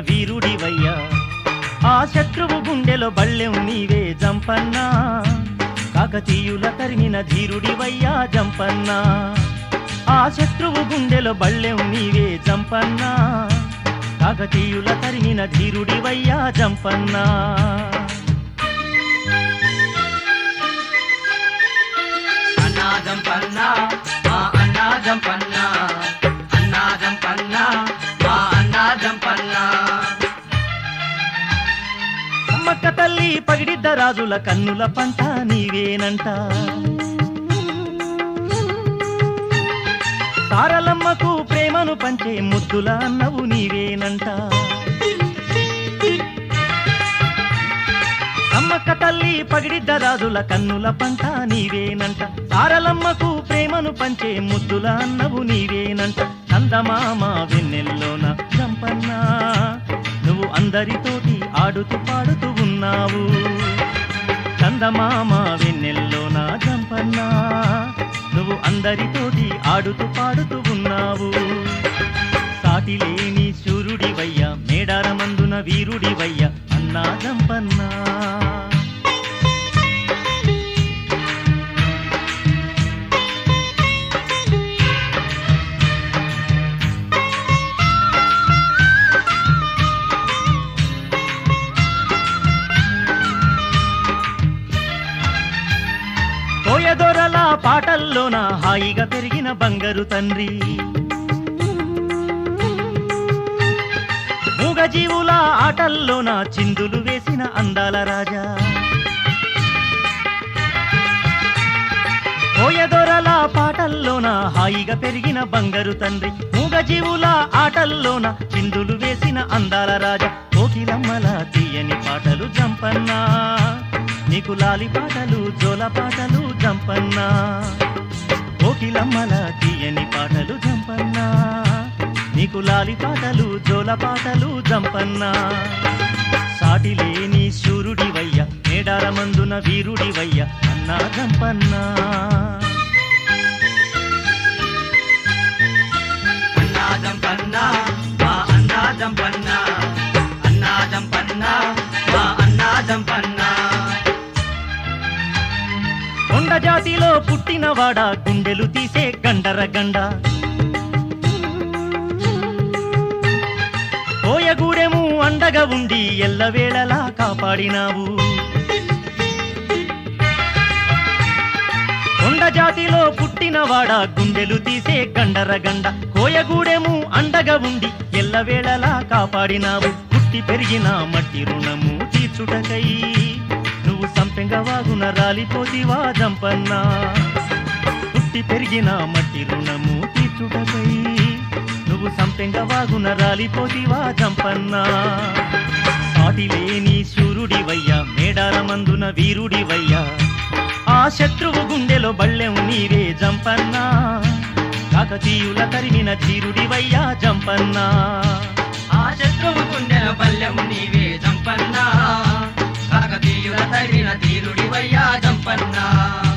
వీరుడివయ్యా ఆ శత్రువు గుండెలో బళ్ళెం నీవే జంపన్నా కాకతీయుల తరిమిన ధీరుడివయ్యా జంపన్నా ఆ శత్రువు గుండెలో బళ్ళెం నీవే జంపన్నా కాకతీయుల తరిమిన ధీరుడివయ్యా జంపన్నా అన్నాదం పన్నా మా అన్నాదం పన్నా అన్నాదం పన్నా మా అన్నాదం పన్నా అమ్మక్క తల్లి పగిడిద్ద రాజుల కన్నుల పంట నీవేనంట తారలమ్మకు ప్రేమను పంచే ముద్దుల అన్నవు నీవేనంట అమ్మక్క తల్లి పగిడిద్ద రాజుల కన్నుల పంట నీవేనంట తారలమ్మకు ప్రేమను పంచే ముద్దుల అన్నవు నీవేనంట చందమామ వెన్నెల్లోన జంపన్నా నువ్వు అందరితోటి ఆడుతూ పాడుతూ ఉన్నావు చందమామ వెన్నెల్లోన జంపన్నా నువ్వు అందరితోటి ఆడుతూ పాడుతూ ఉన్నావు సాటి లేని సూర్యుడివయ్య మేడారమందున వీరుడివయ్య అన్నా జంపన్నా కోయదొరల పాటల్లోన హాయిగా పెరిగిన బంగారు తండ్రి మూగజీవుల ఆటల్లోన చిందులు వేసిన అందాల రాజా కోయదొరల పాటల్లోన హాయిగా పెరిగిన బంగారు తండ్రి మూగజీవుల ఆటల్లోన చిందులు వేసిన అందాల రాజా కోకిలమ్మల తీయని పాటలు జంపన్నా నీకు లాలి పాటలు జోల పాటలు జంపన్నా కోకిలమ్మల తీయని పాటలు జంపన్నా నీకు లాలి పాటలు జోల పాటలు జంపన్నా సాటి లేని శూరుడివయ్య మేడారమందున వీరుడివయ్య అన్నా జంపన్నా అన్నాదం పన్నా మా అన్నాదం పన్నా అన్నాదం పన్నా మా అన్నాదం పన్నా కొండ జాతిలో పుట్టినవాడ గుండెలు తీసే గండర గండ కోయగూడెము అండగా ఉండి ఎల్లవేళలా కాపాడినావు కొండ జాతిలో పుట్టినవాడ గుండెలు తీసే గండర గండ కోయగూడెము అండగా ఉండి ఎల్లవేళలా కాపాడినావు పుట్టి పెరిగిన మట్టి రుణము తీర్చుటకై నువ్వు సంపెంగ వాగున రాలిపోతివా జంపన్నా పుట్టి పెరిగిన మట్టి రుణము తీర్చుటకై నువ్వు సంపెంగ వాగున రాలిపోతివా జంపన్నా సాటి లేని శూరుడివయ్యా మేడారమందున వీరుడివయ్యా ఆ శత్రువు గుండెలో బళ్ళెం నీవే జంపన్నా కాకతీయుల తరిమిన ధీరుడివయ్యా జంపన్నా ఆ శత్రువు గుండెల బల్లెం నీవే జంపన్నా కాకతీయుల తరిమిన తీరుడివయ్యా జంపన్నా